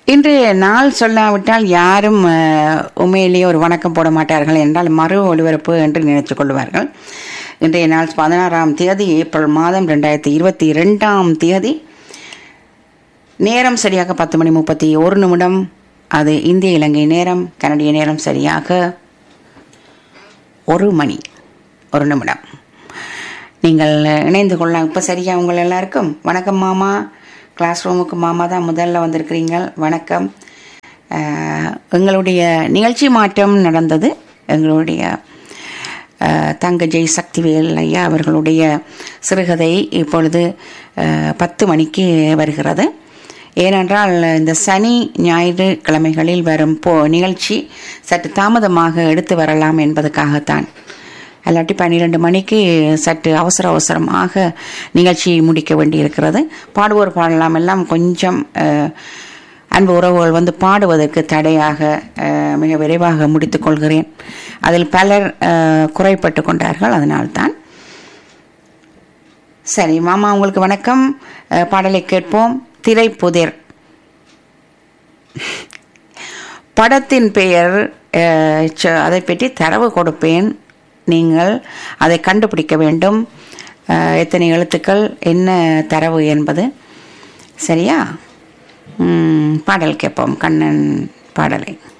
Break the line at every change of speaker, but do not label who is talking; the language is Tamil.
இன்றைய நாள் சொல்லாவிட்டால் யாரும் அஹ், உண்மையிலேயே ஒரு வணக்கம் போட மாட்டார்கள் என்றால் மறு ஒளிபரப்பு என்று நினைத்துக் கொள்வார்கள் இன்றைய நாள் பதினாறாம் தேதி ஏப்ரல் மாதம் ரெண்டாயிரத்தி இருபத்தி ரெண்டாம் தேதி நேரம் சரியாக பத்து மணி முப்பத்தி ஒரு நிமிடம் அது இந்திய இலங்கை நேரம் கனடிய நேரம் சரியாக ஒரு மணி ஒரு நிமிடம் நீங்கள் இணைந்து கொள்ளலாம் இப்போ சரியா உங்கள் எல்லாருக்கும் வணக்கம் மாமா கிளாஸ் ரூமுக்கு மாமா தான் முதல்ல வந்திருக்கிறீங்க வணக்கம் அஹ், எங்களுடைய நிகழ்ச்சி மாற்றம் நடந்தது எங்களுடைய அஹ், தங்க ஜெய் சக்திவேல் ஐயா அவர்களுடைய சிறுகதை இப்பொழுது அஹ், பத்து மணிக்கு வருகிறது ஏனென்றால் இந்த சனி ஞாயிறு கிழமைகளில் வரும் போ நிகழ்ச்சி சற்று தாமதமாக எடுத்து வரலாம் என்பதற்காகத்தான் அல்லாட்டி பன்னிரெண்டு மணிக்கு சற்று அவசர அவசரமாக நிகழ்ச்சி முடிக்க வேண்டியிருக்கிறது பாடுவோர் பாடலாம் எல்லாம் கொஞ்சம் அஹ், அன்பு உறவுகள் வந்து பாடுவதற்கு தடையாக அஹ், மிக விரைவாக முடித்துக் கொள்கிறேன் அதில் பலர் அஹ், குறைப்பட்டு கொண்டார்கள் அதனால்தான் சரி மாமா உங்களுக்கு வணக்கம் அஹ், பாடலை கேட்போம் திரைப்புதிர் படத்தின் பெயர் அஹ், ச- அதை பற்றி தரவு கொடுப்பேன் நீங்கள் அதை கண்டுபிடிக்க வேண்டும் அஹ், எத்தனை எழுத்துக்கள் என்ன தரவு என்பது சரியா ம், பாடல் கேட்போம் கண்ணன் பாடலை